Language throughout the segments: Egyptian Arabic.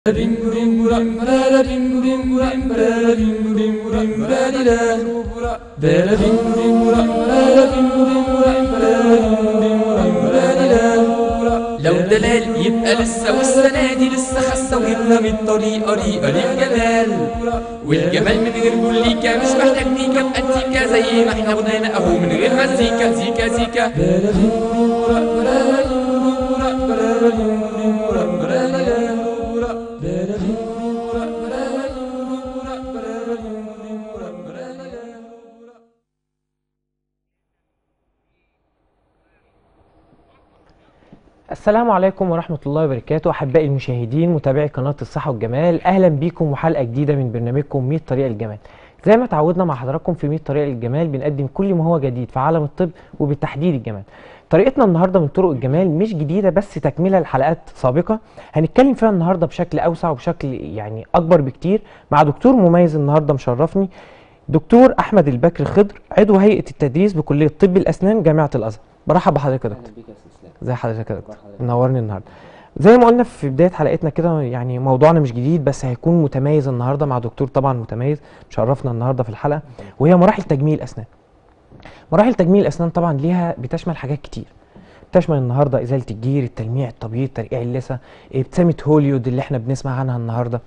لو دلال يبقى لسه والسنة دي لسه خسة وجبنا من الطريقة ريقة للجمال والجمال من غير بوليكا مش محتاج نيكا بأنتيكا زي ما احنا غنانا اهو من غير مزيكا زيكا زيكا السلام عليكم ورحمة الله وبركاته أحبائي المشاهدين متابعي قناة الصحة والجمال أهلا بيكم وحلقة جديدة من برنامجكم 100 طريقة للجمال زي ما تعودنا مع حضراتكم في 100 طريقة للجمال بنقدم كل ما هو جديد في عالم الطب وبالتحديد الجمال طريقتنا النهارده من طرق الجمال مش جديدة بس تكملة لحلقات سابقة هنتكلم فيها النهارده بشكل أوسع وبشكل يعني أكبر بكتير مع دكتور مميز النهارده مشرفني دكتور أحمد البكر خضر عضو هيئة التدريس بكلية طب الأسنان جامعة الأزهر برحب بحضرتك يا دكتور زي حضرتك يا دكتور منورني النهارده زي ما قلنا في بدايه حلقتنا كده يعني موضوعنا مش جديد بس هيكون متميز النهارده مع دكتور طبعا متميز مشرفنا النهارده في الحلقه وهي مراحل تجميل الاسنان مراحل تجميل الاسنان طبعا ليها بتشمل حاجات كتير بتشمل النهارده ازاله الجير التلميع التبييض ترقيع اللثه ابتسامه هوليود اللي احنا بنسمع عنها النهارده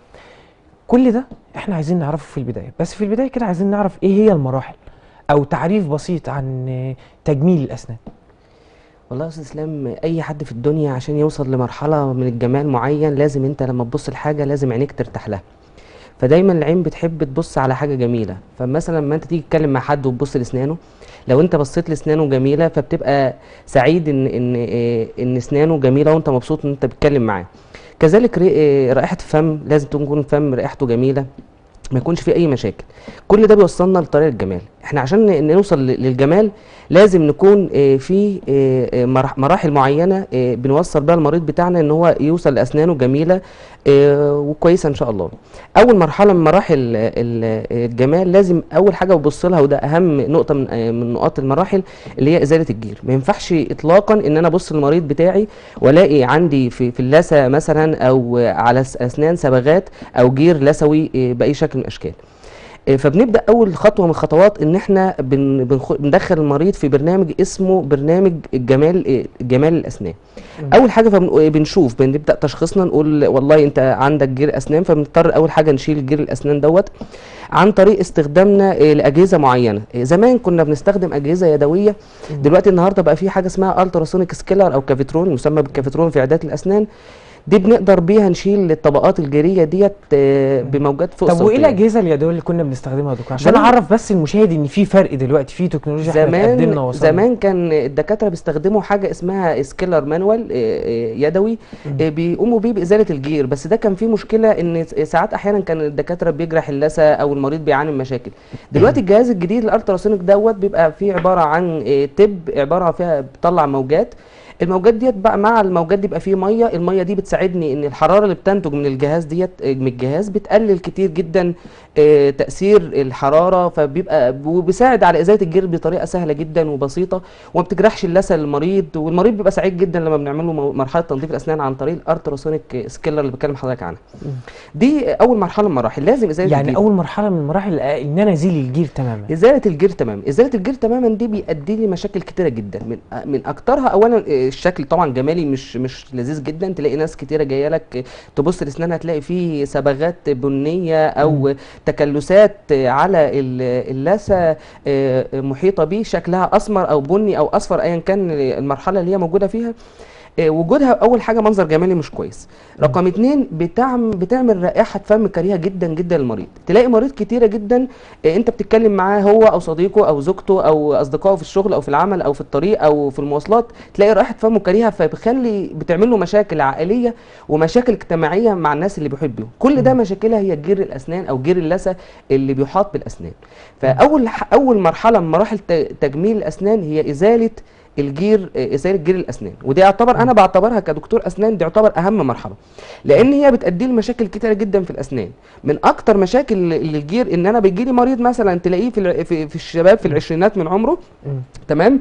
كل ده احنا عايزين نعرفه في البدايه بس في البدايه كده عايزين نعرف ايه هي المراحل او تعريف بسيط عن تجميل الاسنان والله يا استاذ اسلام اي حد في الدنيا عشان يوصل لمرحله من الجمال معين لازم انت لما تبص لحاجه لازم عينيك ترتاح لها فدايما العين بتحب تبص على حاجه جميله فمثلا لما انت تيجي تتكلم مع حد وتبص لاسنانه لو انت بصيت لاسنانه جميله فبتبقى سعيد ان ان إيه ان اسنانه جميله وانت مبسوط ان انت بتتكلم معاه كذلك ري- إيه رائحه الفم لازم تكون الفم رائحته جميله ما يكونش فيه اي مشاكل كل ده بيوصلنا لطريقه الجمال احنا عشان ن- نوصل ل- للجمال لازم نكون آه، في آه، آه، مراح- مراحل معينه آه، بنوصل بيها المريض بتاعنا ان هو يوصل لاسنانه جميله آه، وكويسه ان شاء الله اول مرحله من مراحل ال- ال- الجمال لازم اول حاجه ببص لها وده اهم نقطه من آه، من نقاط المراحل اللي هي ازاله الجير ما ينفعش اطلاقا ان انا ابص للمريض بتاعي والاقي عندي في في اللثه مثلا او على س- اسنان صبغات او جير لثوي آه، باي شكل من الاشكال آه، فبنبدا اول خطوه من الخطوات ان احنا بن بنخ- بندخل المريض في برنامج اسمه برنامج الجمال آه، جمال الاسنان اول حاجه فبنشوف بنبدا تشخيصنا نقول والله انت عندك جير اسنان فبنضطر اول حاجه نشيل جير الاسنان دوت عن طريق استخدامنا آه، لاجهزه معينه آه، زمان كنا بنستخدم اجهزه يدويه دلوقتي النهارده بقى في حاجه اسمها التراسونيك سكيلر او كافيترون يسمى بالكافيترون في عيادات الاسنان دي بنقدر بيها نشيل الطبقات الجيريه ديت آه، بموجات فوق طب وايه صوتية. الاجهزه اليدويه اللي كنا بنستخدمها يا دكتور عشان زمان- اعرف بس المشاهد ان في فرق دلوقتي في تكنولوجيا احنا اتقدمنا زمان ووصلنا زمان كان الدكاتره بيستخدموا حاجه اسمها سكيلر مانوال يدوي آه، بيقوموا بيه بازاله الجير بس ده كان فيه مشكله ان س- ساعات احيانا كان الدكاتره بيجرح اللثه او المريض بيعاني من مشاكل دلوقتي الجهاز الجديد الالتراسونيك دوت بيبقى فيه عباره عن آه، تب عباره فيها بتطلع موجات الموجات ديت بقى مع الموجات دي بيبقى فيه ميه الميه دي بتساعدني ان الحراره اللي بتنتج من الجهاز ديت آه، من الجهاز بتقلل كتير جدا آه، تاثير الحراره فبيبقى وبيساعد على ازاله الجير بطريقه سهله جدا وبسيطه وما بتجرحش اللثه للمريض والمريض بيبقى سعيد جدا لما بنعمل له مو- مرحله تنظيف الاسنان عن طريق الارتراسونيك سكيلر اللي بكلم حضرتك عنها دي اول مرحله من المراحل لازم ازاله يعني الجير. اول مرحله من المراحل آه، ان انا ازيل الجير تماما ازاله الجير تماما ازاله الجير تماما دي بيؤدي لي مشاكل كتيره جدا من من اكترها اولا آه، الشكل طبعا جمالي مش مش لذيذ جدا تلاقي ناس كتيره جايه لك آه، تبص لاسنانها تلاقي فيه صبغات بنيه او تكلسات آه، على ال- اللثه آه، محيطه بيه شكلها اسمر او بني او اصفر ايا كان المرحله اللي هي موجوده فيها آه، وجودها اول حاجه منظر جمالي مش كويس رقم اتنين بتعم بتعمل رائحه فم كريهه جدا جدا للمريض تلاقي مريض كتيره جدا آه، انت بتتكلم معاه هو او صديقه او زوجته او اصدقائه في الشغل او في العمل او في الطريق او في المواصلات تلاقي رائحه فمه كريهه فبيخلي بتعمل له مشاكل عائليه ومشاكل اجتماعيه مع الناس اللي بيحبهم كل ده مشاكلها هي جير الاسنان او جير اللثه اللي بيحاط بالاسنان فاول ح- اول مرحله من مراحل ت- تجميل الاسنان هي ازاله الجير آه، ازاله جير الاسنان ودي يعتبر انا بعتبرها كدكتور اسنان دي يعتبر اهم مرحله لان هي بتؤدي لمشاكل كتيره جدا في الاسنان من اكتر مشاكل اللي الجير ان انا بيجي لي مريض مثلا تلاقيه في الع- في, في الشباب في العشرينات من عمره مم. تمام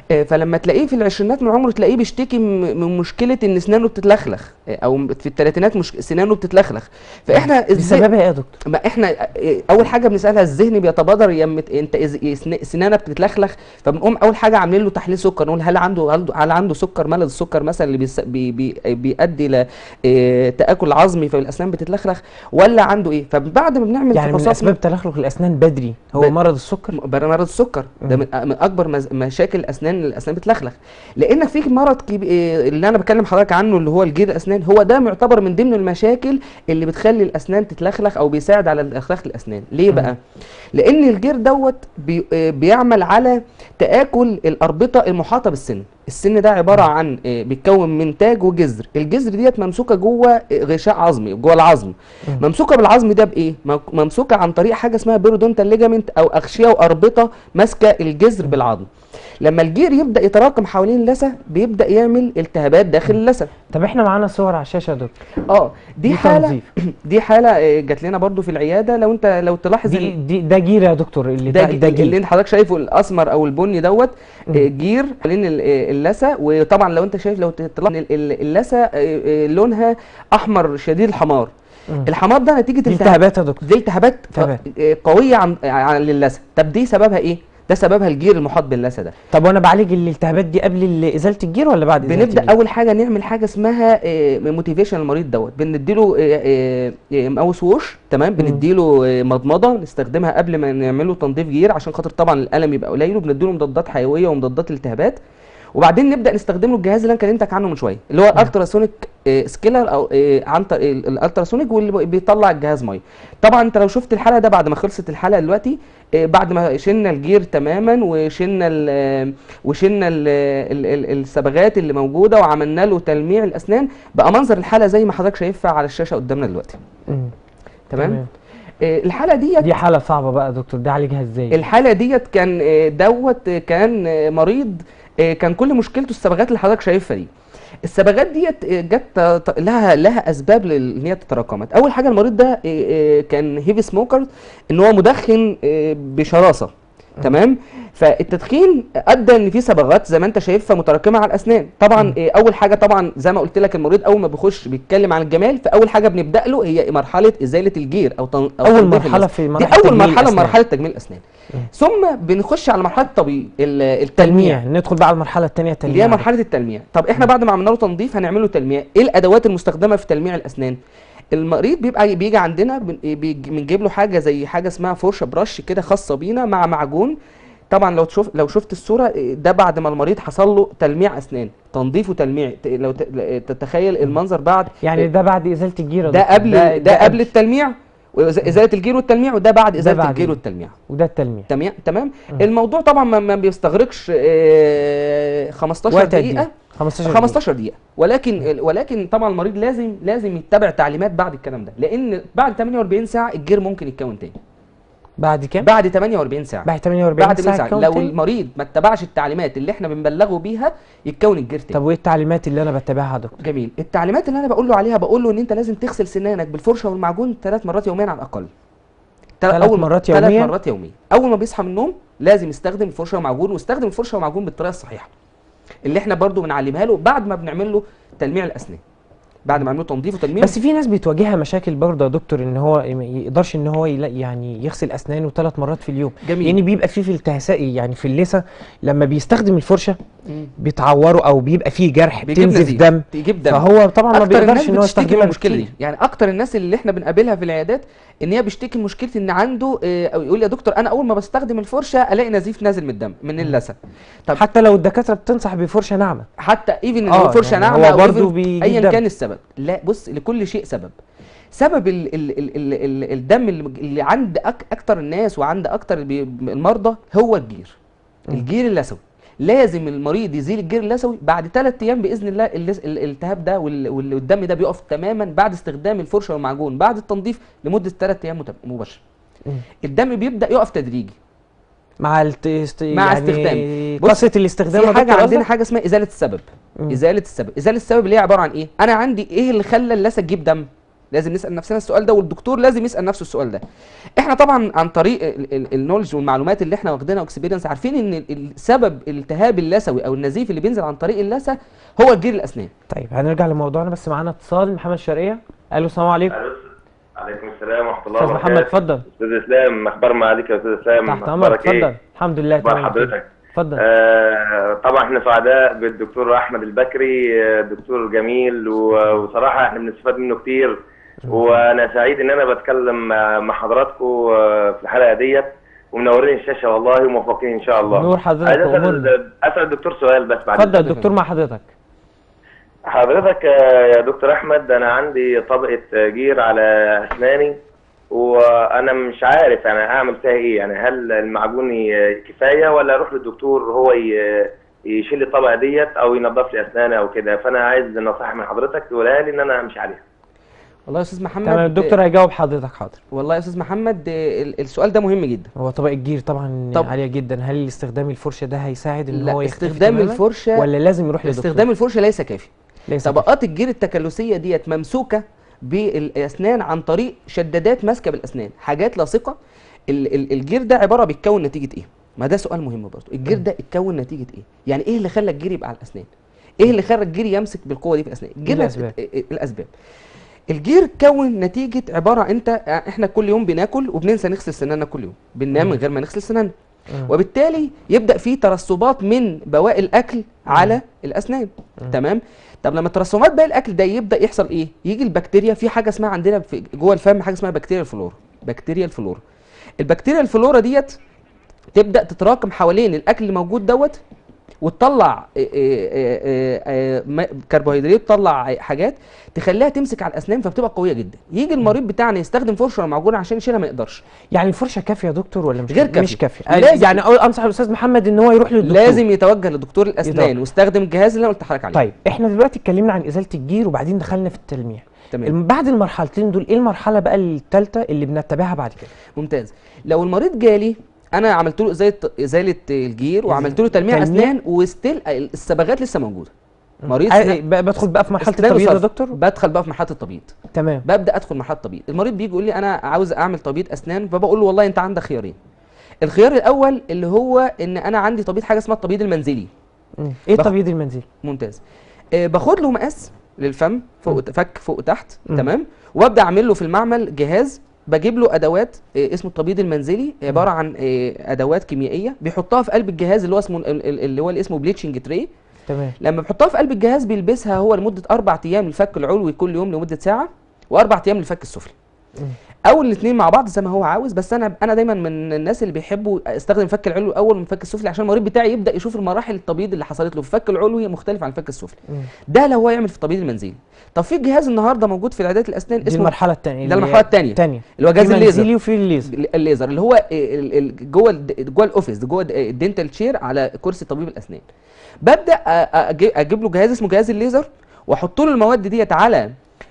آه، فلما تلاقيه في العشرينات من عمره تلاقيه بيشتكي م- من مشكله ان اسنانه بتتلخلخ آه، او في الثلاثينات مش سنانه بتتلخلخ فاحنا دي ازاي سببها ايه يا دكتور ما احنا آه، اول حاجه بنسالها الذهن بيتبادر يم انت إز- سن- سنانك بتتلخلخ فبنقوم اول حاجه عاملين له تحليل سكر نقول هل عنده هل هل عنده سكر مرض السكر مثلا اللي بيس بي بي بيؤدي ل آه، تاكل عظمي فالاسنان بتتلخلخ ولا عنده ايه فبعد ما بنعمل يعني من فحوصات اسباب تلخلخ الاسنان بدري هو ب- مرض السكر بقى مرض السكر ده من, من اكبر مز- مشاكل الاسنان الاسنان بتلخلخ لان في مرض كبير اللي انا بكلم حضرتك عنه اللي هو الجير الاسنان هو ده معتبر من ضمن المشاكل اللي بتخلي الاسنان تتلخلخ او بيساعد على الاخلاخ الاسنان ليه بقى لان الجير دوت بي آه، بيعمل على تاكل الاربطه المحاطه بالسن السن ده عباره عن آه، بيتكون من تاج وجذر الجذر ديت ممسوكه جوه آه، غشاء عظمي جوه العظم ممسوكه بالعظم ده بايه مم- ممسوكه عن طريق حاجه اسمها بيرودونتال ليجامنت او اغشيه واربطه ماسكه الجذر بالعظم لما الجير يبدا يتراكم حوالين اللثه بيبدا يعمل التهابات داخل اللثه طب احنا معانا صور على الشاشه يا دكتور اه دي, دي حاله تنظيف. دي حاله آه، جات لنا برضو في العياده لو انت لو تلاحظ دي إن- دي ده جير يا دكتور اللي ده, ده, ده اللي جير انت حضرتك شايفه الاسمر او البني دوت آه، جير حوالين ال- آه، اللثه وطبعا لو انت شايف لو تطلع إن ال- ال- اللثه آه، آه، لونها احمر شديد الحمار مم. الحمار ده نتيجه دي التهاب التهابات يا دكتور دي التهابات ف- تمام. آه، قويه عن عن اللثه طب دي سببها ايه ده سببها الجير المحاط باللثه ده طب وانا بعالج الالتهابات دي قبل ال- ازاله الجير ولا بعد ازاله بنبدا الجير؟ اول حاجه نعمل حاجه اسمها موتيفيشن المريض دوت بنديله آه، آه، ماوس ووش تمام بنديله آه، مضمضه نستخدمها قبل ما نعمله تنظيف جير عشان خاطر طبعا الالم يبقى قليل وبنديله مضادات حيويه ومضادات التهابات وبعدين نبدا نستخدم له الجهاز اللي انا كلمتك عنه من شويه اللي هو الالتراسونيك سكيلر او آه، عن طريق ال- الالتراسونيك واللي بيطلع الجهاز ميه طبعا انت لو شفت الحلقه ده بعد ما خلصت الحلقه دلوقتي آه، بعد ما شلنا الجير تماما وشلنا ال وشلنا ال ال ال الصبغات اللي موجوده وعملنا له تلميع الاسنان بقى منظر الحلقه زي ما حضرتك شايفها على الشاشه قدامنا دلوقتي مم. تمام آه، الحلقه ديت دي حاله صعبه بقى يا دكتور ده عالجها ازاي الحاله ديت كان آه، دوت آه، كان آه، مريض آه، كان كل مشكلته الصبغات اللي حضرتك شايفها دي الصبغات ديت آه، جت آه، ط- لها لها اسباب لل- ان هي تتراكمت اول حاجه المريض ده آه، آه، كان هيفي سموكر ان هو مدخن آه، بشراسه تمام فالتدخين ادى ان في صبغات زي ما انت شايفها متراكمه على الاسنان طبعا آه، اول حاجه طبعا زي ما قلت لك المريض اول ما بيخش بيتكلم عن الجمال فاول حاجه بنبدا له هي مرحله ازاله الجير او, تن... أو أول تنظيف مرحلة اللثة. في دي مرحلة اول تجميل مرحله الأسنان. مرحله تجميل الاسنان ثم بنخش على مرحله الطبيب ال- التلميع تلميع ندخل بقى على المرحله الثانيه اللي تلميع هي مرحله التلميع طب احنا بعد ما عملنا له تنظيف هنعمل له تلميع ايه الادوات المستخدمه في تلميع الاسنان المريض بيبقى بيجي عندنا بن- بيجي- بنجيب له حاجه زي حاجه اسمها فرشه برش كده خاصه بينا مع معجون طبعا لو تشوف لو شفت الصوره إيه، ده بعد ما المريض حصل له تلميع اسنان تنظيف وتلميع ت- لو ت- ل- تتخيل المنظر بعد يعني ده بعد ازاله الجير يا ده دكتور. قبل ده قبل التلميع وإز- ازاله الجير والتلميع وده بعد ازاله بعد الجير ال- والتلميع وده التلميع تمام تمام الموضوع طبعا ما, ما بيستغرقش آه، 15 وقت قد دقيقه ايه 15 دقيقة. 15 دقيقه ولكن ولكن طبعا المريض لازم لازم يتبع تعليمات بعد الكلام ده لان بعد 48 ساعه الجير ممكن يتكون تاني بعد كام بعد 48 ساعه بعد 48 بعد ساعه ساعة يتكون لو تاني؟ المريض ما اتبعش التعليمات اللي احنا بنبلغه بيها يتكون الجير تاني طب وايه التعليمات اللي انا بتبعها يا دكتور جميل التعليمات اللي انا بقول له عليها بقول له ان انت لازم تغسل سنانك بالفرشه والمعجون ثلاث مرات يوميا على الاقل تل- ثلاث أول- مرات ثلاث يومياً؟ مرات يوميا اول ما بيصحى من النوم لازم يستخدم الفرشه والمعجون ويستخدم الفرشه والمعجون بالطريقه الصحيحه اللي احنا برضو بنعلمها له بعد ما بنعمل له تلميع الاسنان بعد ما نعمل له تنظيف وتلميع بس في ناس بتواجهها مشاكل برضه يا دكتور ان هو ما يقدرش ان هو يلا- يعني يغسل اسنانه ثلاث مرات في اليوم جميل. يعني بيبقى فيه في التهساء يعني في اللثه لما بيستخدم الفرشه مم. بيتعوروا او بيبقى فيه جرح بيجيب بتنزف نزيف. دم بيجيب دم فهو طبعا ما اكتر بيقدرش الناس ان هو بتشتكي من يستخدمها المشكله دي بكتير. يعني اكتر الناس اللي احنا بنقابلها في العيادات ان هي بيشتكي من مشكله ان عنده آه، او يقول يا دكتور انا اول ما بستخدم الفرشه الاقي نزيف نازل من الدم من اللثه طب حتى لو الدكاتره بتنصح بفرشه ناعمه حتى ايفن آه، لو فرشه يعني ناعمه هو أو برضو even بيجيب ايا دم. كان السبب لا بص لكل شيء سبب سبب ال ال ال ال ال الدم اللي, اللي عند أك اكتر الناس وعند اكتر البي- المرضى هو الجير الجير اللثوي لازم المريض يزيل الجير اللثوي بعد ثلاث ايام باذن الله اللس- ال- الالتهاب ده وال- وال- والدم ده بيقف تماما بعد استخدام الفرشه والمعجون بعد التنظيف لمده ثلاث ايام متب- مباشره مم. الدم بيبدا يقف تدريجي مع الت... است... مع يعني استخدام. بص، قصه الاستخدام في يا حاجه دكتور عندنا قصدك؟ حاجه اسمها ازاله السبب مم. ازاله السبب ازاله السبب اللي هي عباره عن ايه انا عندي ايه اللي خلى اللثه تجيب دم لازم نسال نفسنا السؤال ده والدكتور لازم يسال نفسه السؤال ده احنا طبعا عن طريق النولج والمعلومات اللي احنا واخدينها واكسبيرينس عارفين ان ال- السبب الالتهاب اللثوي او النزيف اللي بينزل عن طريق اللثه هو الجير الاسنان طيب هنرجع لموضوعنا بس معانا اتصال محمد شرقيه الو السلام عليكم ألو. عليكم السلام ورحمه الله استاذ محمد وبركاته اتفضل استاذ اسلام اخبار ما عليك يا استاذ اسلام تحت امرك أخبارك إيه؟ اتفضل الحمد لله اخبار تمام حضرتك اتفضل آه طبعا احنا سعداء بالدكتور احمد البكري آه، دكتور جميل و- وصراحه احنا بنستفاد منه كتير وانا سعيد ان انا بتكلم مع مع حضراتكم آه، في الحلقه ديت ومنورين الشاشه والله وموفقين ان شاء الله نور حضرتك عايز وأمورنا. اسال اسال الدكتور سؤال بس بعد اتفضل إذنك. الدكتور مع حضرتك حضرتك آه، يا دكتور احمد انا عندي طبقه آه، جير على اسناني وانا مش عارف انا اعمل فيها ايه يعني هل المعجون ي- كفايه ولا اروح للدكتور هو ي- يشيل لي الطبقه ديت او ينظف لي اسناني او كده فانا عايز نصيحه من حضرتك تقولها لي ان انا امشي عليها والله يا استاذ محمد تمام الدكتور هيجاوب حضرتك حاضر والله يا استاذ محمد آه، ال- السؤال ده مهم جدا هو طبق الجير طبعا طب- عاليه جدا هل استخدام الفرشه ده هيساعد ان لا، هو يختفي استخدام تماماً؟ الفرشة- ولا لازم يروح لدكتور استخدام الفرشه ليس كافي ليس طبقات الجير التكلسيه ديت ممسوكه بالاسنان عن طريق شدادات ماسكه بالاسنان حاجات لاصقه ال- ال- الجير ده عباره بيتكون نتيجه ايه ما ده سؤال مهم برضه الجير ده اتكون نتيجه ايه يعني ايه اللي خلى الجير يبقى على الاسنان ايه اللي خلى الجير يمسك بالقوه دي في الاسنان الجير الأسباب. ات- ات- الاسباب الجير اتكون نتيجه عباره انت احنا كل يوم بناكل وبننسى نغسل سناننا كل يوم بننام من غير ما نغسل سناننا مم. وبالتالي يبدا في ترسبات من بواقي الاكل على الاسنان تمام طب لما ترسبات باقي الاكل ده يبدا يحصل ايه يجي البكتيريا في حاجه اسمها عندنا في جوه الفم حاجه اسمها بكتيريا الفلورا بكتيريا الفلورا البكتيريا الفلورا ديت تبدا تتراكم حوالين الاكل اللي موجود دوت وتطلع إيه إيه إيه إيه ما- كربوهيدرات تطلع حاجات تخليها تمسك على الاسنان فبتبقى قويه جدا يجي المريض بتاعنا يستخدم فرشه ولا معجون عشان يشيلها ما يقدرش يعني الفرشه كافيه يا دكتور ولا مش غير كافية؟ مش كافية. كافيه لازم- يعني أقول- انصح الاستاذ محمد ان هو يروح للدكتور لازم يتوجه لدكتور الاسنان يتوجه. واستخدم الجهاز اللي انا قلت لحضرتك عليه طيب احنا دلوقتي اتكلمنا عن ازاله الجير وبعدين دخلنا في التلميع تمام الم- بعد المرحلتين دول ايه المرحله بقى الثالثه اللي بنتبعها بعد كده ممتاز لو المريض جالي انا عملت له ازاله ازاله الجير وعملت له تلميع تلميع؟ اسنان وستيل الصبغات لسه موجوده مريض آه، سنان- ب- بدخل بقى في مرحله أسنانه التبييض يا صفر. دكتور بدخل بقى في مرحله التبييض تمام ببدا ادخل مرحله التبييض المريض بيجي يقول لي انا عاوز اعمل تبييض اسنان فبقول له والله انت عندك خيارين الخيار الاول اللي هو ان انا عندي تبييض حاجه اسمها التبييض المنزلي مم. ايه بخ- التبييض المنزلي ممتاز آه باخد له مقاس للفم فوق فك فوق تحت مم. تمام وابدا اعمل له في المعمل جهاز بجيب له ادوات آه اسمه التبييض المنزلي عباره عن آه ادوات كيميائيه بيحطها في قلب الجهاز اللي هو اسمه ال- ال- اللي هو اللي اسمه بليتشنج تري تمام لما بحطها في قلب الجهاز بيلبسها هو لمده اربع ايام للفك العلوي كل يوم لمده ساعه واربع ايام للفك السفلي مم. او الاثنين مع بعض زي ما هو عاوز بس انا انا دايما من الناس اللي بيحبوا استخدم الفك العلوي اول من الفك السفلي عشان المريض بتاعي يبدا يشوف المراحل التبييض اللي حصلت له في الفك العلوي مختلف عن الفك السفلي مم. ده لو هو يعمل في التبييض المنزلي طب في جهاز النهارده موجود في العيادات الاسنان دي اسمه المرحله الثانيه ده المرحلة التانية. الثانيه اللي هو جهاز الليزر منزلي وفي الليزر الليزر اللي هو ال- ال- جوه الد- جوه الاوفيس جوه الدنتال تشير على كرسي طبيب الاسنان ببدا أ- أجي- اجيب له جهاز اسمه جهاز الليزر واحط له المواد ديت على ال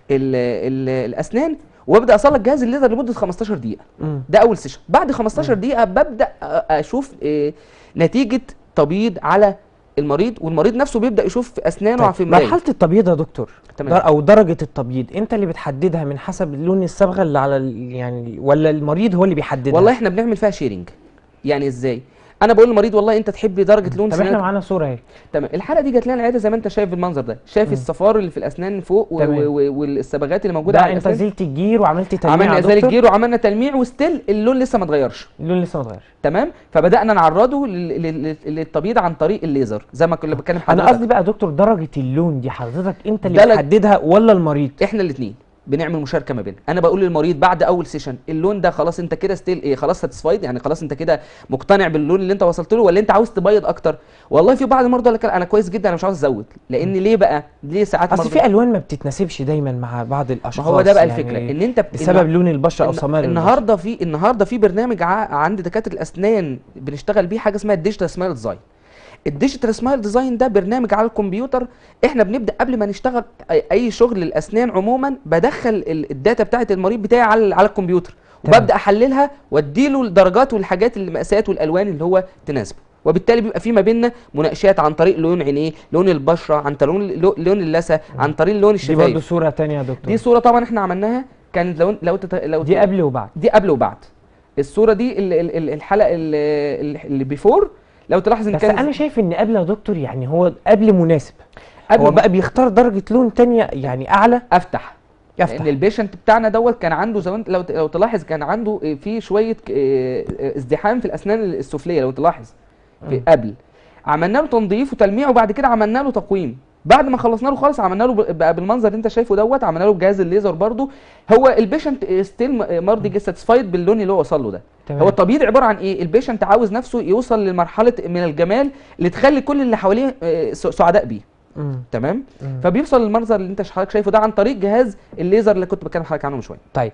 ال الاسنان وابدا اسلق جهاز الليزر لمده 15 دقيقه مم. ده اول سيشن بعد 15 دقيقه ببدا أ- اشوف آه، نتيجه تبييض على المريض والمريض نفسه بيبدا يشوف في اسنانه طيب. في المرايه مرحله التبييض يا دكتور تمام. در او درجه التبييض انت اللي بتحددها من حسب لون الصبغه اللي على ال- يعني ولا المريض هو اللي بيحددها والله احنا بنعمل فيها شيرنج يعني ازاي انا بقول للمريض والله انت تحب درجه لون طب احنا سنانك معانا صوره اهي تمام الحاله دي جات لنا العياده زي ما انت شايف بالمنظر ده شايف الصفار اللي في الاسنان فوق و- تمام. و- و- والصبغات اللي موجوده ده على انت الاسنان زلت الجير وعملت تلميع عملنا يا ازاله دكتور؟ جير وعملنا تلميع وستيل اللون لسه ما اتغيرش اللون لسه ما اتغيرش تمام فبدانا نعرضه لل- لل- للتبييض عن طريق الليزر زي ما كنا بتكلم انا حضرتك قصدي بقى يا دكتور درجه اللون دي حضرتك انت اللي ده لك- بتحددها ولا المريض احنا الاثنين بنعمل مشاركه ما بيننا انا بقول للمريض بعد اول سيشن اللون ده خلاص انت كده ستيل ايه خلاص ساتيسفايد يعني خلاص انت كده مقتنع باللون اللي انت وصلت له ولا انت عاوز تبيض اكتر والله في بعض المرضى يقول لك لا، انا كويس جدا انا مش عاوز ازود لان ليه بقى ليه ساعات اصل مرضى- في الوان ما بتتناسبش دايما مع بعض ما الاشخاص هو ده بقى يعني الفكره ان انت بت- بسبب لون البشره او الن- سمار البشرة. النهارده في النهارده في برنامج ع... عند دكاتره الاسنان بنشتغل بيه حاجه اسمها الديجيتال سمايل ديزاين الديجيتال سمايل ديزاين ده برنامج على الكمبيوتر احنا بنبدا قبل ما نشتغل اي, أي شغل للاسنان عموما بدخل ال- الداتا بتاعه المريض بتاعي على على الكمبيوتر تمام. وببدا احللها واديله الدرجات والحاجات المقاسات والالوان اللي هو تناسبه وبالتالي بيبقى في ما بيننا مناقشات عن طريق لون عينيه لون البشره عن طريق لون لون اللثه عن طريق لون دي برضه الشفايف صوره تانية يا دكتور دي صوره طبعا احنا عملناها كانت لو لو تت... لو دي قبل وبعد دي قبل وبعد الصوره دي ال- ال- ال- الحلقه ال- ال- اللي بيفور لو تلاحظ ان بس كان انا شايف ان قبل يا دكتور يعني هو قبل مناسب قبل هو ما- بقى بيختار درجه لون تانية يعني اعلى افتح يفتح لان البيشنت بتاعنا دوت كان عنده زي ما انت- لو لو تلاحظ كان عنده آه، في شويه آه، آه، ازدحام في الاسنان السفليه لو تلاحظ في مم. قبل عملنا له تنظيف وتلميع وبعد كده عملنا له تقويم بعد ما خلصنا له خالص عملنا له ب- بقى بالمنظر اللي انت شايفه دوت عملنا له بجهاز الليزر برضو هو البيشنت ستيل مرضي ساتسفايد باللون اللي هو وصل له ده تمام. هو الطبيعي عباره عن ايه البيشنت عاوز نفسه يوصل لمرحله من الجمال اللي تخلي كل اللي حواليه آه، س- سعداء بيه مم. تمام مم. فبيوصل للمنظر اللي انت حضرتك شايفه ده عن طريق جهاز الليزر اللي كنت بتكلم حضرتك عنه من شويه طيب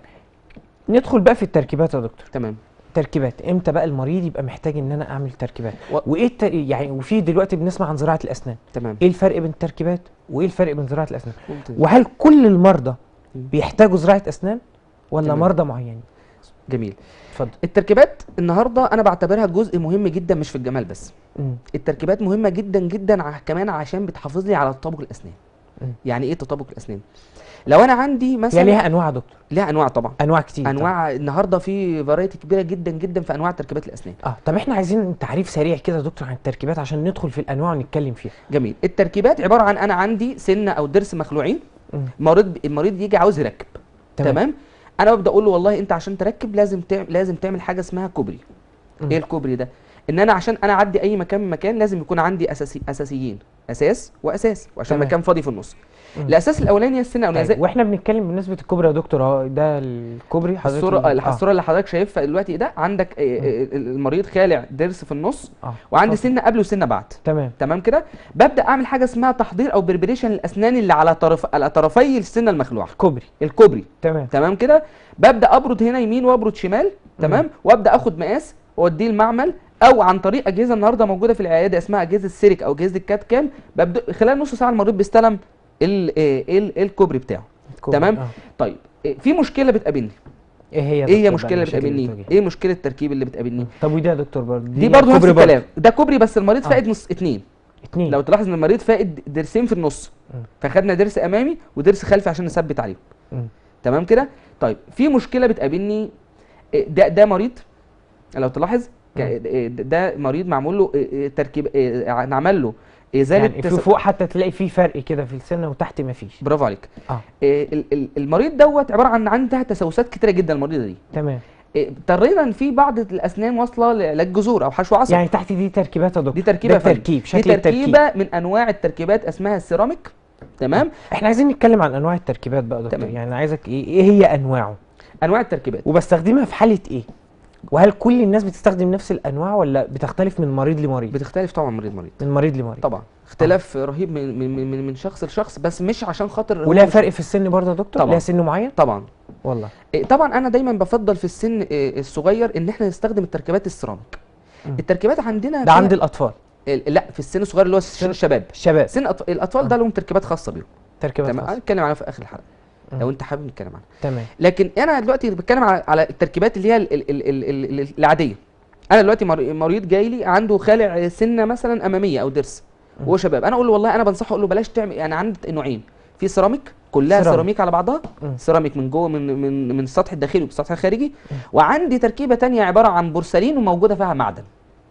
ندخل بقى في التركيبات يا دكتور تمام تركيبات امتى بقى المريض يبقى محتاج ان انا اعمل تركيبات و- وايه الت... يعني وفي دلوقتي بنسمع عن زراعه الاسنان تمام ايه الفرق بين التركيبات وايه الفرق بين زراعه الاسنان ممتاز. وهل كل المرضى مم. بيحتاجوا زراعه اسنان ولا تمام. مرضى معينين جميل اتفضل التركيبات النهارده انا بعتبرها جزء مهم جدا مش في الجمال بس مم. التركيبات مهمه جدا جدا ع- كمان عشان بتحافظ لي على تطابق الاسنان مم. يعني ايه تطابق الاسنان لو انا عندي مثلا هي ليها انواع يا دكتور ليها انواع طبعا انواع كتير طبعاً. انواع النهارده في فرايتي كبيره جدا جدا في انواع تركيبات الاسنان اه طب احنا عايزين تعريف سريع كده يا دكتور عن التركيبات عشان ندخل في الانواع ونتكلم فيها جميل التركيبات عباره عن انا عندي سنه او ضرس مخلوعين مم. المريض المريض يجي عاوز يركب تمام. تمام, انا ببدا اقول له والله انت عشان تركب لازم تعمل لازم تعمل حاجه اسمها كوبري مم. ايه الكوبري ده ان انا عشان انا اعدي اي مكان من مكان لازم يكون عندي اساسي اساسيين اساس واساس وعشان تمام. مكان فاضي في النص مم. الاساس الاولاني هي السنه الاولانيه طيب زي واحنا بنتكلم بالنسبه الكوبري يا دكتور اهو ده الكوبري حضرتك الصوره ال- آه. الصوره اللي حضرتك شايفها دلوقتي ده عندك آه، آه، المريض خالع ضرس في النص اه وعندي اتفضل. سنه قبل وسنه بعد تمام تمام كده ببدا اعمل حاجه اسمها تحضير او بربريشن الاسنان اللي على طرف على طرفي السنه المخلوعه كوبري الكوبري تمام تمام كده ببدا ابرد هنا يمين وابرد شمال تمام وابدا اخد مقاس واوديه المعمل او عن طريق اجهزه النهارده موجوده في العياده اسمها اجهزه سيريك او اجهزه الكات كام ببدا خلال نص ساعه المريض بيستلم ال ال ال الكوبري بتاعه كوبري. تمام آه. طيب إيه، في مشكله بتقابلني ايه هي يا ايه هي دكتور بقى المشكله اللي المشاكل بتقابلني بتواجهها؟ ايه مشكله التركيب اللي بتقابلني طب وده يا دكتور برضه دي برضه نفس كوبري الكلام ده كوبري بس المريض آه. فائد نص اتنين اتنين لو تلاحظ ان المريض فائد ضرسين في النص مم. فخدنا ضرس امامي وضرس خلفي عشان نثبت عليهم مم. تمام كده طيب في مشكله بتقابلني إيه، ده ده مريض لو تلاحظ ك- إيه، ده مريض معمول له إيه، إيه، تركيب إيه، نعمل له ازاله يعني في تس- فوق حتى تلاقي في فرق كده في السنه وتحت ما فيش برافو عليك اه إيه، ال- ال- المريض دوت عباره عن عندها تسوسات كتيره جدا المريضه دي تمام إيه، اضطرينا ان في بعض الاسنان واصله لعلاج جذور او حشو عصب يعني تحت دي تركيبات يا دكتور دي تركيبه ده يا فندم. تركيب دي شكل التركيب تركيبه من انواع التركيبات اسمها السيراميك تمام احنا عايزين نتكلم عن انواع التركيبات بقى يا دكتور تمام. يعني عايزك ايه ايه هي انواعه انواع التركيبات وبستخدمها في حاله ايه وهل كل الناس بتستخدم نفس الانواع ولا بتختلف من مريض لمريض بتختلف طبعا مريض مريض من مريض لمريض طبعا اختلاف رهيب من من من, من شخص لشخص بس مش عشان خاطر هو ولها مش- فرق في السن برضه يا دكتور طبعاً. لها سن معين طبعا والله إيه، طبعا انا دايما بفضل في السن إيه، الصغير ان احنا نستخدم التركيبات السيراميك مم. التركيبات عندنا ده فيها- عند الاطفال ال- لا في السن الصغير اللي هو سن الشباب الشباب سن أطف... الاطفال ده لهم تركيبات خاصه بيهم تركيبات تمام خاصة. هنتكلم عنها في اخر الحلقه مم. لو انت حابب نتكلم عنها تمام لكن انا دلوقتي بتكلم على, على التركيبات اللي هي ال ال ال ال ال العاديه انا دلوقتي مر- مريض جاي لي عنده خالع سنه مثلا اماميه او ضرس وهو شباب انا اقول له والله انا بنصحه اقول له بلاش تعمل يعني عندي نوعين في سيراميك كلها سيراميك. سيراميك على بعضها مم. سيراميك من جوه من من من السطح الداخلي والسطح الخارجي وعندي تركيبه تانية عباره عن بورسلين وموجوده فيها معدن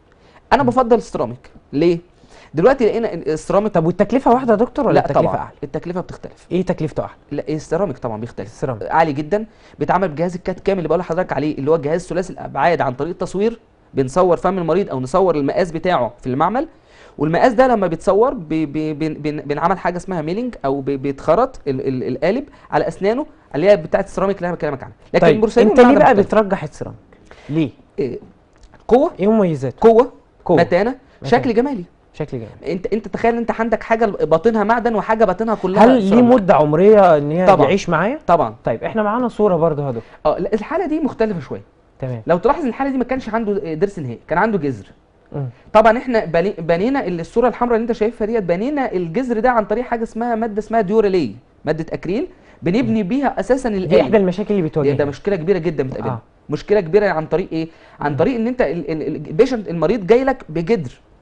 انا بفضل السيراميك ليه دلوقتي لقينا إن السيراميك طب والتكلفه واحده يا دكتور ولا لا التكلفه طبعا اعلى التكلفه بتختلف ايه تكلفته اعلى لا السيراميك طبعا بيختلف السيراميك عالي جدا بيتعمل بجهاز الكات كام اللي بقول لحضرتك عليه اللي هو جهاز ثلاثي الابعاد عن طريق التصوير بنصور فم المريض او نصور المقاس بتاعه في المعمل والمقاس ده لما بيتصور بي بي بن بن بنعمل حاجه اسمها ميلينج او بي بيتخرط ال ال القالب على اسنانه اللي هي بتاعه السيراميك اللي انا بكلمك عنها لكن طيب البورسلين انت ليه والمعدن بقى مختلف. بترجح السيراميك ليه إيه، قوه ايه مميزاته قوه قوة. متانه شكل جمالي شكل جميل انت انت تخيل انت عندك حاجه باطنها معدن وحاجه باطنها كلها هل ليه سيراميك. مده عمريه ان هي طبعاً. يعيش معايا طبعا طيب احنا معانا صوره برضه يا دكتور اه لا الحاله دي مختلفه شويه تمام لو تلاحظ ان الحاله دي ما كانش عنده ضرس نهائي كان عنده جذر مم. طبعا احنا بني- بنينا ال- الصوره الحمراء اللي انت شايفها ديت بنينا الجذر ده عن طريق حاجه اسمها ماده اسمها ديورالي ماده اكريل بنبني بيها اساسا دي القالب احدى المشاكل اللي دي- بتواجهنا ده مشكله كبيره جدا بتقابلنا آه. آه. مشكله كبيره عن طريق ايه عن طريق ان انت ال- ال- البيشنت المريض جاي لك بجدر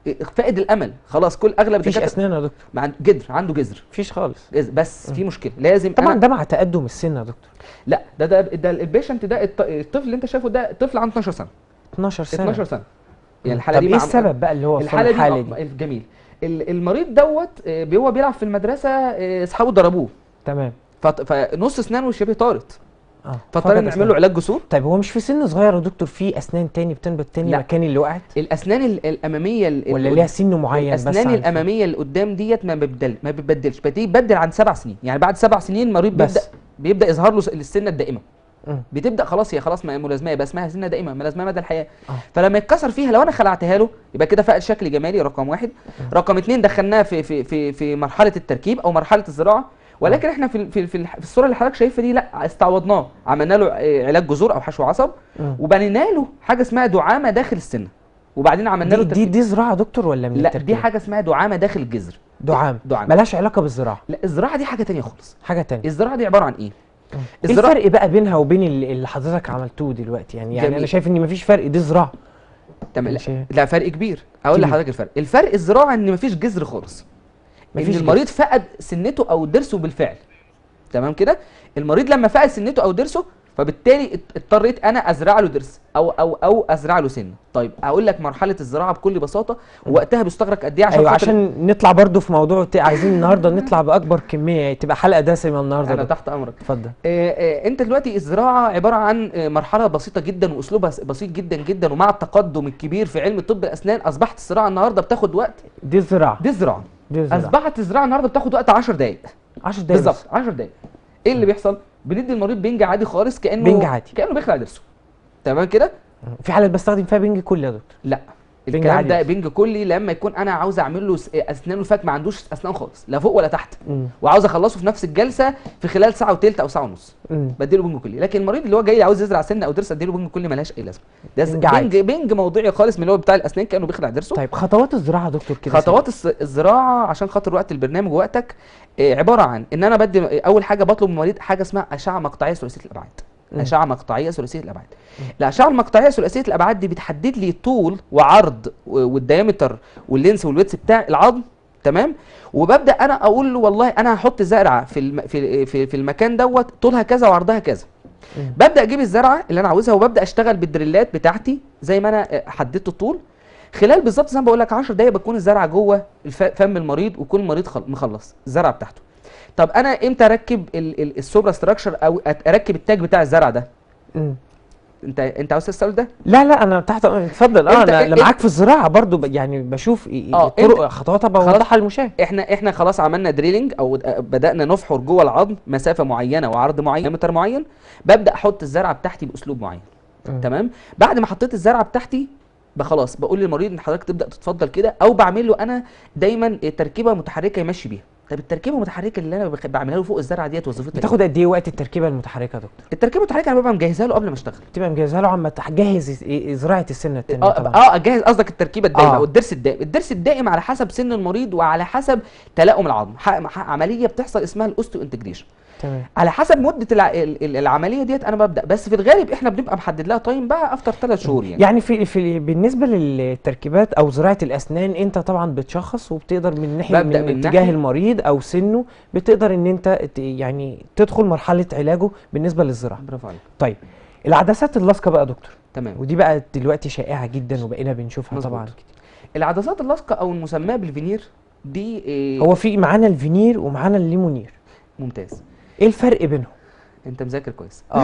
فائد الامل خلاص كل اغلب مفيش الدكاترة- اسنان يا دكتور مع جدر عنده جذر مفيش خالص جذر. بس في مشكله لازم طبعا أنا ده مع تقدم السن يا دكتور لا ده ده ده البيشنت ده الط- الطفل اللي انت شايفه ده طفل عنده 12 سنه 12 سنه 12 سنه يعني مم. الحاله طب دي ايه مع- السبب بقى اللي هو الحاله دي, الحاله الحالة دي دي جميل ال- المريض دوت آه، هو بيلعب في المدرسه آه، اصحابه ضربوه تمام فط- فنص اسنانه شبه طارت اه فاضطرينا فقد نعمل أسنان. له علاج جسور طيب هو مش في سن صغير يا دكتور في اسنان تاني بتنبت تاني لا. مكان اللي وقعت الاسنان ال- الاماميه ال- ولا ال- ليها سن معين بس الاسنان عن- الاماميه اللي قدام ديت ما بتبدل ما بتبدلش بتيجي تبدل عند سبع سنين يعني بعد سبع سنين المريض بس. بيبدا بيبدا يظهر له س- السنه الدائمه مم. بتبدا خلاص هي خلاص ما- ملازمه يبقى اسمها سنه دائمه ملازمه مدى الحياه آه. فلما يتكسر فيها لو انا خلعتها له يبقى كده فقد شكل جمالي رقم واحد رقم اتنين دخلناها في في في في مرحله التركيب او مرحله الزراعه ولكن احنا في ال- في ال- في, الح- في الصوره اللي حضرتك شايفها دي لا استعوضناه عملنا له آه، علاج جذور او حشو عصب مم. وبنينا له حاجه اسمها دعامه داخل السنه وبعدين عملنا له دي دي, تركيب. دي زراعه يا دكتور ولا من لا التركيب؟ دي حاجه اسمها دعامه داخل الجذر دعام دعام. ملهاش علاقه بالزراعه لا الزراعه دي حاجه تانية خالص حاجه تانية الزراعه دي عباره عن ايه ايه الفرق بقى بينها وبين اللي اللي حضرتك عملتوه دلوقتي يعني يعني انا جميل. شايف ان مفيش فرق دي زراعه تمام مش- لا, لا فرق كبير اقول كبير. لحضرتك الفرق الفرق الزراعه ان مفيش جذر خالص ان مفيش المريض فقد سنته او ضرسه بالفعل تمام كده المريض لما فقد سنته او ضرسه فبالتالي ات- اضطريت انا ازرع له ضرس او او او ازرع له سنه طيب اقول لك مرحله الزراعه بكل بساطه وقتها بيستغرق قد ايه عشان ايوه خاطر عشان نطلع برضو في موضوع ت- عايزين النهارده نطلع باكبر كميه تبقى حلقه دسمه النهارده انا يا دكتور. تحت امرك اتفضل آه، آه، انت دلوقتي الزراعه عباره عن آه، مرحله بسيطه جدا واسلوبها س- بسيط جدا جدا ومع التقدم الكبير في علم طب الاسنان اصبحت الزراعه النهارده بتاخد وقت دي الزراعه دي الزراعه دي الزراعه اصبحت الزراعه النهارده بتاخد وقت 10 دقائق 10 دقايق بالظبط 10 دقائق ايه اللي بيحصل بندي المريض بنج عادي خالص كانه بنج عادي. كانه بيخلع ضرسه تمام كده بس. في حالات بستخدم فيها بنج كلي يا دكتور لا بنج الكلام عادي ده بس. بنج كلي لما يكون انا عاوز اعمل له س- اسنانه الفك ما عندوش اسنان خالص لا فوق ولا تحت مم. وعاوز اخلصه في نفس الجلسه في خلال ساعه وثلث او ساعه ونص مم. بديله بنج كلي لكن المريض اللي هو جاي عاوز يزرع سنه او ضرس اديله بنج كلي ملهاش اي لازمه ده ز- بنج بنج عادي. بنج موضعي خالص من اللي هو بتاع الاسنان كانه بيخلع ضرسه طيب خطوات الزراعه يا دكتور كده خطوات الس- الزراعه عشان خاطر وقت البرنامج ووقتك آه، عباره عن ان انا بدي آه، اول حاجه بطلب من المريض حاجه اسمها اشعه مقطعيه ثلاثيه الابعاد مم. اشعه مقطعيه ثلاثيه الابعاد الاشعه المقطعيه ثلاثيه الابعاد دي بتحدد لي طول وعرض و- والديامتر واللينس والويتس بتاع العظم تمام وببدا انا اقول له والله انا هحط زرعه في الم... في في, في المكان دوت طولها كذا وعرضها كذا مم. ببدا اجيب الزرعه اللي انا عاوزها وببدا اشتغل بالدريلات بتاعتي زي ما انا آه، حددت الطول خلال بالظبط زي ما بقول لك 10 دقايق بتكون الزرعه جوه الف- فم المريض ويكون المريض خل- مخلص الزرعه بتاعته طب انا امتى اركب ال- ال- السوبرا ستراكشر او أت- اركب التاج بتاع الزرع ده مم. انت انت عاوز تسال ده لا لا انا تحت اتفضل اه أنت- انا أنا أنت- معاك في الزراعه برضو ب- يعني بشوف إيه- إيه آه، طرق خطواتها خلاص. بوضحها للمشاهد احنا احنا خلاص عملنا دريلنج او د- بدانا نفحر جوه العظم مسافه معينه وعرض معين متر معين ببدا احط الزرعه بتاعتي باسلوب معين مم. تمام بعد ما حطيت الزرعه بتاعتي بقى خلاص بقول للمريض ان حضرتك تبدا تتفضل كده او بعمل له انا دايما تركيبه متحركه يمشي بيها طب التركيبه المتحركه اللي انا بخ- بعملها له فوق الزرعه ديت وظيفتها إيه؟ بتاخد قد ايه وقت التركيبه المتحركه يا دكتور التركيبه المتحركه انا ببقى مجهزها له قبل ما اشتغل تبقى مجهزها له عما تجهز زراعه السنه التانيه اه طبعا اه اجهز قصدك التركيبه الدائمه آه. او الضرس الدائم الضرس الدائم على حسب سن المريض وعلى حسب تلاؤم العظم ح- ح- عمليه بتحصل اسمها الاوستو انتجريشن تمام على حسب مده الع... ال- ال- العمليه ديت انا ببدا بس في الغالب احنا بنبقى محدد لها تايم بقى افتر ثلاث شهور يعني, يعني في في بالنسبه للتركيبات او زراعه الاسنان انت طبعا بتشخص وبتقدر من ناحيه ببدأ من, من اتجاه ناحية- المريض او سنه بتقدر ان انت ت- يعني تدخل مرحله علاجه بالنسبه للزراعه برافو عليك طيب العدسات اللاصقه بقى يا دكتور تمام ودي بقى دلوقتي شائعه جدا وبقينا بنشوفها مظبوط. طبعا العدسات اللاصقه او المسماه بالفينير دي إيه هو في معانا الفينير ومعانا الليمونير ممتاز ايه الفرق بينهم انت مذاكر كويس اه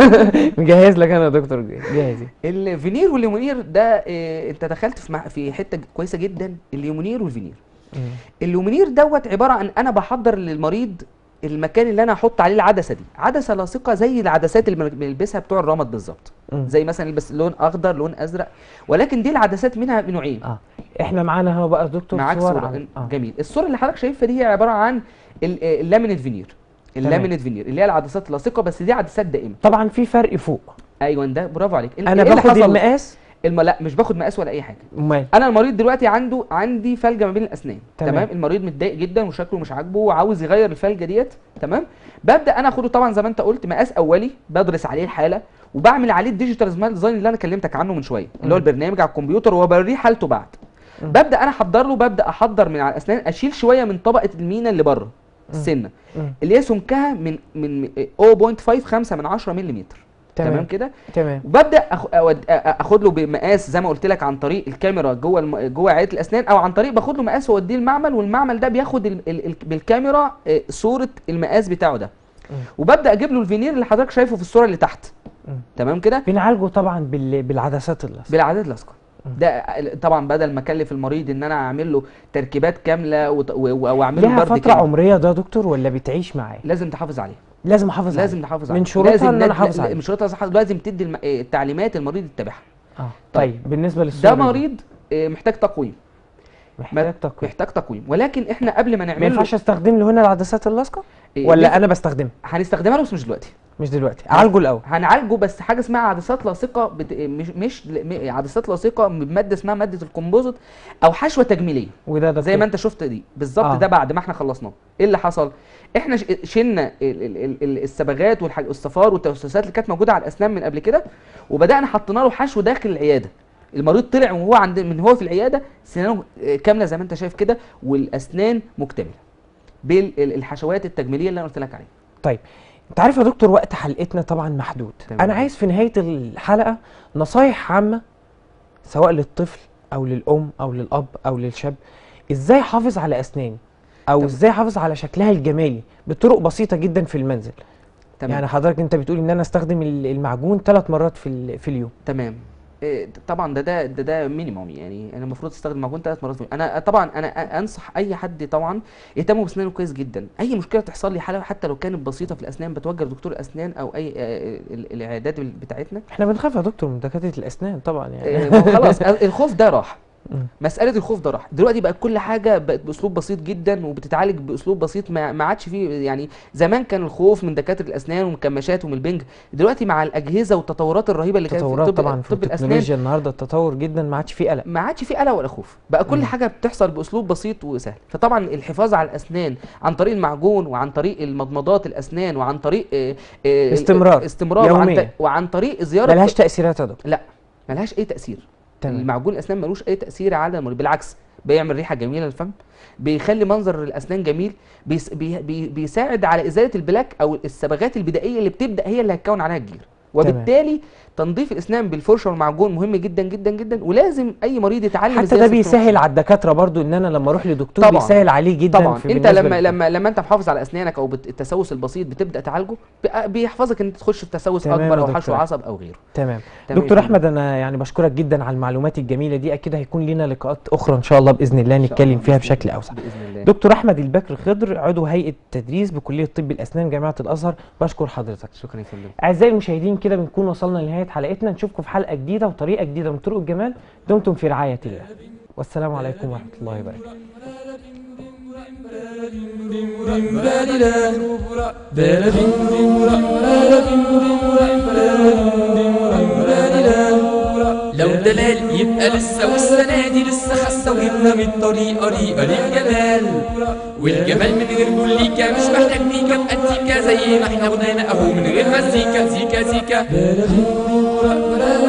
مجهز لك انا يا دكتور جاهز الفينير والليمونير ده إيه انت دخلت في مع... في حته كويسه جدا الليمونير والفينير مم. اللومينير دوت عباره عن انا بحضر للمريض المكان اللي انا هحط عليه العدسه دي عدسه لاصقه زي العدسات اللي بنلبسها بتوع الرمد بالظبط مم. زي مثلا يلبس لون اخضر لون ازرق ولكن دي العدسات منها من نوعين اه احنا معانا هو بقى دكتور معاك صور صوره عن- اه جميل الصوره اللي حضرتك شايفها دي هي عباره عن ال- آه، اللامينيت فينير اللامينيت فينير اللي هي العدسات اللاصقه بس دي عدسات دائمه طبعا في فرق فوق ايوه ده برافو عليك ال- انا إيه اللي باخد حصل؟ المقاس الم... لا مش باخد مقاس ولا اي حاجه امال انا المريض دلوقتي عنده عندي فلجه ما بين الاسنان تمام. تمام, تمام؟ المريض متضايق جدا وشكله مش عاجبه وعاوز يغير الفلجه ديت تمام ببدا انا اخده طبعا زي ما انت قلت مقاس اولي بدرس عليه الحاله وبعمل عليه الديجيتال سمايل ديزاين اللي انا كلمتك عنه من شويه اللي هو مم. البرنامج على الكمبيوتر وبوريه حالته بعد ببدا انا احضر له ببدا احضر من على الاسنان اشيل شويه من طبقه المينا اللي بره السنه مم. اللي هي سمكها من من 0.55 من 10 ملم تمام تمام كده تمام وببدا أخ- أود- أ- اخد له بمقاس زي ما قلت لك عن طريق الكاميرا جوه الم... جوه عياده الاسنان او عن طريق باخد له مقاس واوديه المعمل والمعمل ده بياخد ال... ال... ال... بالكاميرا آه، صوره المقاس بتاعه ده مم. وببدا اجيب له الفينير اللي حضرتك شايفه في الصوره اللي تحت مم. تمام كده بنعالجه طبعا بال... بالعدسات اللصق بالعدد اللاصقه ده طبعا بدل ما اكلف المريض ان انا اعمل له تركيبات كامله وت- و- و- واعمل له ليها برد فتره كامل عمريه ده يا دكتور ولا بتعيش معاه لازم تحافظ عليه لازم احافظ لازم عليه. تحافظ من عليه شروطها لازم إن أنا ند- أحافظ لا- عليه. من شروطها صح- لازم تدي الم... آه، التعليمات المريض يتبعها اه طيب. طيب بالنسبه للصوره ده دي، مريض آه، محتاج تقويم محتاج تقويم محتاج تقويم ولكن احنا قبل ما ما نعمل له ينفعش استخدم له هنا العدسات اللاصقه إيه، ولا ليه؟ انا بستخدمها هنستخدمها له بس مش دلوقتي مش دلوقتي اعالجه الاول هنعالجه بس حاجه اسمها عدسات لاصقه بت... مش مش م- عدسات لاصقه بماده اسمها ماده الكومبوزيت او حشوه تجميليه وده ده زي ما انت شفت دي بالظبط آه. ده بعد ما احنا خلصناه ايه اللي حصل احنا ش- شلنا ال- ال- ال- ال- الصبغات والحاج- والصفار والتوسيسات اللي كانت موجوده على الاسنان من قبل كده وبدانا حطينا له حشو داخل العياده المريض طلع وهو عند من هو في العياده سنانه آه، كامله زي ما انت شايف كده والاسنان مكتمله بالحشوات التجميليه اللي انا قلت لك عليها طيب انت عارف يا دكتور وقت حلقتنا طبعا محدود تمام. انا عايز في نهايه الحلقه نصايح عامه سواء للطفل او للام او للاب او للشاب ازاي احافظ على اسناني او تمام. ازاي احافظ على شكلها الجمالي بطرق بسيطه جدا في المنزل تمام يعني حضرتك انت بتقول ان انا استخدم ال- المعجون ثلاث مرات في ال- في اليوم تمام إيه، طبعا ده ده ده, ده مينيموم يعني انا المفروض استخدم معجون ثلاث مرات في اليوم. انا طبعا انا أ- انصح اي حد طبعا يهتم باسنانه كويس جدا اي مشكله تحصل لي حاله حتى لو كانت بسيطه في الاسنان بتوجه لدكتور الاسنان او اي آه، ال- العيادات بتاعتنا احنا بنخاف يا دكتور من دكاتره الاسنان طبعا يعني إيه، ما هو خلاص الخوف ده راح مم. مساله الخوف ده راح دلوقتي بقت كل حاجه بقت باسلوب بسيط جدا وبتتعالج باسلوب بسيط ما ما عادش فيه يعني زمان كان الخوف من دكاتره الاسنان ومن الكماشات ومن البنج دلوقتي مع الاجهزه والتطورات الرهيبه اللي كانت في تطورات طب طبعا في طب الاسنان التكنولوجيا النهارده التطور جدا ما عادش فيه قلق ما عادش في قلق ولا خوف بقى كل مم. حاجه بتحصل باسلوب بسيط وسهل فطبعا الحفاظ على الاسنان عن طريق المعجون وعن طريق المضمضات الاسنان وعن طريق آه، آه، استمرار. استمرار وعن, يوميا. ت- وعن طريق زياره ملهاش تاثيرات يا دكتور لا ملهاش اي تاثير تمام المعجون الاسنان ملوش اي تاثير على المريض بالعكس بيعمل ريحه جميله للفم بيخلي منظر الاسنان جميل بيس بي بي بيساعد على ازاله البلاك او الصبغات البدائيه اللي بتبدا هي اللي هتكون عليها الجير وبالتالي تنظيف الاسنان بالفرشه والمعجون مهم جدا جدا جدا ولازم اي مريض يتعلم حتى ازاي ده يغسل بيسهل فرشه. على الدكاتره برضو ان انا لما اروح لدكتور طبعاً. بيسهل عليه جدا طبعا في انت بالنسبة لما للدكتور. لما لما انت محافظ على اسنانك او بت- التسوس البسيط بتبدا تعالجه بي- بيحفظك ان انت تخش في تسوس تمام اكبر يا او حشو دكتور. عصب او غيره تمام تمام دكتور يا احمد انا يعني بشكرك جدا على المعلومات الجميله دي اكيد هيكون لنا لقاءات اخرى ان شاء الله باذن الله إن شاء نتكلم الله فيها بإذن بشكل الله. اوسع باذن الله دكتور احمد البكر خضر عضو هيئه تدريس بكليه طب الاسنان جامعه الازهر بشكر حضرتك شكرا يا فندم اعزائي المشاهدين كده بنكون وصلنا لنهايه حلقتنا نشوفكم في حلقه جديده وطريقه جديده من طرق الجمال دمتم في رعايه الله والسلام عليكم ورحمه الله وبركاته لو دلال يبقى لسه والسنة دي لسه خاسة وجبنا من الطريقة ريقة للجمال والجمال من غير موليكا مش محتاج ميكا بأنتيكا زي ما احنا غنينا اهو من غير مزيكا زيكا زيكا